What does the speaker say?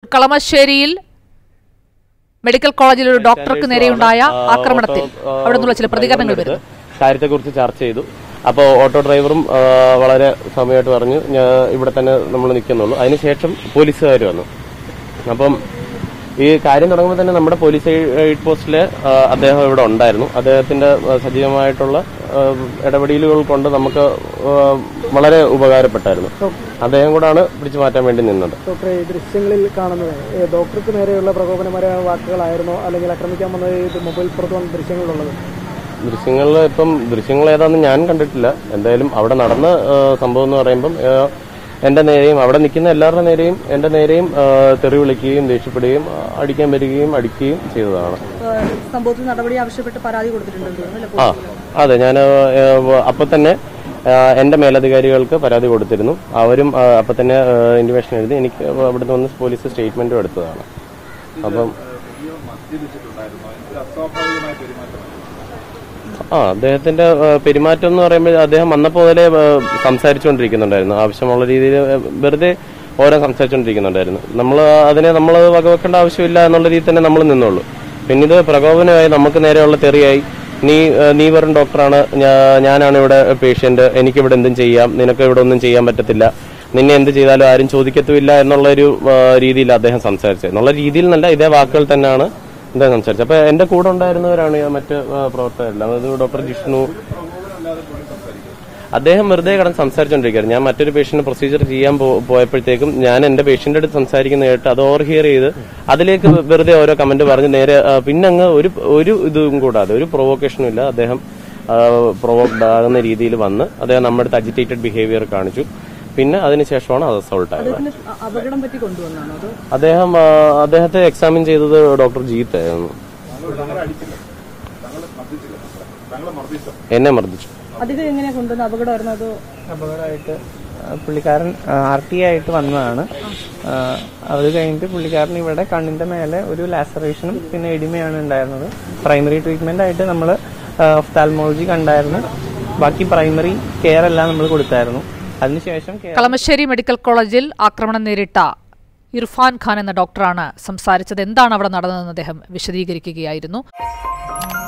കളമശ്ശേരിയിൽ medical കോളേജിൽ ഒരു ഡോക്ടർക്ക് നേരെയുണ്ടായ ആക്രമണത്തിൽ അവിടെ നിന്നുള്ള ചില പ്രതികരണങ്ങൾ വരുന്നു കാര്യത്തെക്കുറിച്ച് ചർച്ച ചെയ്തു അപ്പോൾ ഓട്ടോ ഡ്രൈവറും ആ, വളരെ സമയമായിട്ട് പറഞ്ഞു ഞാൻ ഇവിടെ തന്നെ നമ്മൾ നിൽക്കുന്നുള്ളൂ അതിനുശേഷം പോലീസുകാർ വന്നു അപ്പം ഈ കാര്യം തുടങ്ങുമ്പോൾ തന്നെ നമ്മുടെ പോലീസ് എയ്ഡ് പോസ്റ്റിലെ ആ, അദ്ദേഹം ഇവിടെ ഉണ്ടായിരുന്നു അദ്ദേഹത്തിന്റെ ആ, സജീവമായിട്ടുള്ള ആ, ഇടപെടലുകൾ കൊണ്ട് നമുക്ക് ആ, വളരെ ഉപകാരപ്പെട്ടായിരുന്നു അദ്ദേഹം കൂടാണ് പിടിച്ചു മാറ്റാൻ വേണ്ടി നിന്നത് ഡോക്ടറെ ഈ ദൃശ്യങ്ങളിൽ കാണുന്നത് ഏ, ഡോക്ടർക്ക് നേരെയുള്ള പ്രകോപനപരമായ വാക്കുകളായിരുന്നോ അല്ലെങ്കിൽ ആക്രമിക്കാൻ വന്നത് ഇത് മൊബൈൽ പുറത്ത് വന്ന ദൃശ്യങ്ങളിലുള്ളത് ദൃശ്യങ്ങളിൽ ഇപ്പം ദൃശ്യങ്ങൾ ഏതാന്ന് ഞാൻ കണ്ടിട്ടില്ല എന്തായാലും അവിടെ നടന്ന ആ, സംഭവം എന്ന് പറയുമ്പം ആ, എന്റെ നേരെയും അവിടെ നിൽക്കുന്ന എല്ലാവരുടെ നേരെയും എന്റെ നേരെയും ആ, തെറി വിളിക്കുകയും ദേഷ്യപ്പെടുകയും ആ, അടിക്കാൻ വരികയും അടിക്കുകയും ചെയ്തതാണ് സംഭവത്തിൽ നടപടി ആവശ്യപ്പെട്ട് പരാതി കൊടുത്തിട്ടുണ്ടെന്ന് തോന്നുന്നു ആ അതെ ഞാൻ അപ്പൊ തന്നെ ആ, എന്റെ മേലധികാരികൾക്ക് പരാതി കൊടുത്തിരുന്നു അവരും ആ, അപ്പൊ തന്നെ ഇന്റിമേഷൻ എഴുതി എനിക്ക് അവിടുന്ന് വന്ന് പോലീസ് സ്റ്റേറ്റ്മെന്റും എടുത്തതാണ് അപ്പം ആ അദ്ദേഹത്തിന്റെ ആ, പെരുമാറ്റം എന്ന് പറയുമ്പോൾ അദ്ദേഹം വന്നപ്പോൾ മുതലേ ആ, സംസാരിച്ചുകൊണ്ടിരിക്കുന്നുണ്ടായിരുന്നു ആവശ്യമുള്ള രീതിയിൽ ആ, വെറുതെ ഓരോ സംസാരിച്ചുകൊണ്ടിരിക്കുന്നുണ്ടായിരുന്നു നമ്മൾ അതിനെ നമ്മൾ വകവെക്കേണ്ട ആവശ്യമില്ല എന്നുള്ള രീതിയിൽ തന്നെ നമ്മൾ നിന്നുള്ളൂ പിന്നെ ഇത് പ്രകോപനമായി നമുക്ക് നേരെയുള്ള തെറിയായി നീ ആ, നീ വെറും ഡോക്ടറാണ് ഞാ- ഞാനാണ് ഇവിടെ പേഷ്യന്റ് എനിക്കിവിടെ എന്തും ചെയ്യാം നിനക്ക് ഇവിടെ ഒന്നും ചെയ്യാൻ പറ്റത്തില്ല നിന്നെ എന്ത് ചെയ്താലും ആരും ചോദിക്കത്തുമില്ല എന്നുള്ള ഒരു രീതിയിൽ അദ്ദേഹം സംസാരിച്ചത് എന്നുള്ള രീതിയിൽ നല്ല ഇതേ വാക്കുകൾ തന്നെയാണ് അദ്ദേഹം സംസാരിച്ചത് അപ്പൊ എന്റെ കൂടെ ഉണ്ടായിരുന്നവരാണ് ഈ മറ്റ് ആ, പ്രവർത്തകരെല്ലാം അതായത് ഡോക്ടർ ജിഷ്ണു അദ്ദേഹം വെറുതെ കിടന്ന് സംസാരിച്ചുകൊണ്ടിരിക്കുകയായിരുന്നു ഞാൻ മറ്റൊരു പേഷ്യന്റ് പ്രൊസീജിയർ ചെയ്യാൻ പോ- പോയപ്പോഴത്തേക്കും ഞാൻ എന്റെ പേഷ്യന്റ് അടുത്ത് സംസാരിക്കുന്ന കേട്ട് അത് ഓവർ ഹിയർ ചെയ്ത് അതിലേക്ക് വെറുതെ ഓരോ കമന്റ് പറഞ്ഞ് നേരെ ആ, പിന്നെ അങ്ങ് ഒരു ഒരു ഇതും കൂടാതെ ഒരു പ്രൊവോക്കേഷനും ഇല്ല അദ്ദേഹം പ്രൊവോക്ഡ് ആകുന്ന രീതിയിൽ വന്ന് അദ്ദേഹം നമ്മുടെ അടുത്ത് അജിറ്റേറ്റഡ് ബിഹേവിയർ കാണിച്ചു പിന്നെ അതിനുശേഷമാണ് അത് അസോൾട്ട് ആയത് ഇതിന് അ- അപകടം പറ്റി കൊണ്ടുവന്നാണോ അതോ അദ്ദേഹം ആ, അദ്ദേഹത്തെ എക്സാമിൻ ചെയ്തത് ഡോക്ടർ ജീത്ത് ആയിരുന്നു എന്നെ മർദ്ദിച്ചു അധികം എങ്ങനെയാ കൊണ്ടുവന്ന അപകടമായിരുന്നു അതോ അപകടമായിട്ട് ആ, പുള്ളിക്കാരൻ ആർ ടി ആയിട്ട് വന്നതാണ് ആ, അത് കഴിഞ്ഞിട്ട് പുള്ളിക്കാരൻ ഇവിടെ കണ്ണിന്റെ മേലെ ഒരു ലാസറേഷനും പിന്നെ എഡിമയാണ് ഉണ്ടായിരുന്നത് പ്രൈമറി ട്രീറ്റ്മെന്റ് ആയിട്ട് നമ്മൾ ഒഫ്താൽമോളജി കണ്ടായിരുന്നു ബാക്കി പ്രൈമറി കെയർ എല്ലാം നമ്മൾ കൊടുത്തായിരുന്നു അതിനുശേഷം care- കളമശ്ശേരി മെഡിക്കൽ കോളേജിൽ ആക്രമണം നേരിട്ട ഇർഫാൻ ഖാൻ എന്ന ഡോക്ടറാണ് സംസാരിച്ചത് എന്താണ് അവിടെ നടന്നതെന്ന് അദ്ദേഹം വിശദീകരിക്കുകയായിരുന്നു